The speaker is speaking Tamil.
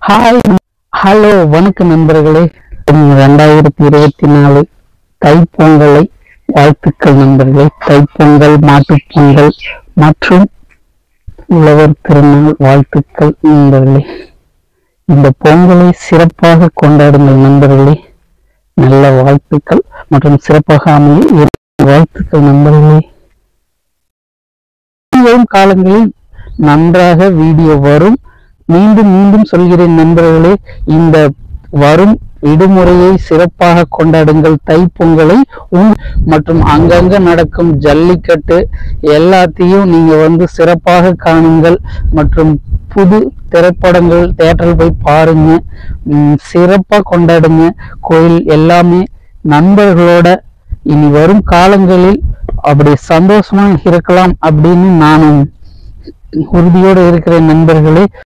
ஹாய் ஹலோ வணக்கம் நண்பர்களே ரெண்டாயிரத்தி இருபத்தி நாலு தைப்பொங்கலை வாழ்த்துக்கள் நண்பர்களே தைப்பொங்கல் மாட்டுப் பொங்கல் மற்றும் உழவர் திருநாள் வாழ்த்துக்கள் நண்பர்களே இந்த பொங்கலை சிறப்பாக கொண்டாடுங்கள் நண்பர்களே நல்ல வாழ்த்துக்கள் மற்றும் சிறப்பாக அமைய என் வாழ்த்துக்கள் நண்பர்களே இனி வரும் காலங்களில் நன்றாக வீடியோ வரும் மீண்டும் மீண்டும் சொல்கிறேன் நண்பர்களே இந்த வரும் விடுமுறையை சிறப்பாக கொண்டாடுங்கள் தைப்பொங்கலை உங் மற்றும் அங்கங்க நடக்கும் ஜல்லிக்கட்டு எல்லாத்தையும் நீங்க வந்து சிறப்பாக காணுங்கள் மற்றும் புது திரைப்படங்கள் தேட்டரில் போய் பாருங்க உம் சிறப்பா கொண்டாடுங்க கோயில் எல்லாமே நண்பர்களோட இனி வரும் காலங்களில் அப்படி சந்தோஷமா இருக்கலாம் அப்படின்னு நானும் உறுதியோடு இருக்கிற நண்பர்களே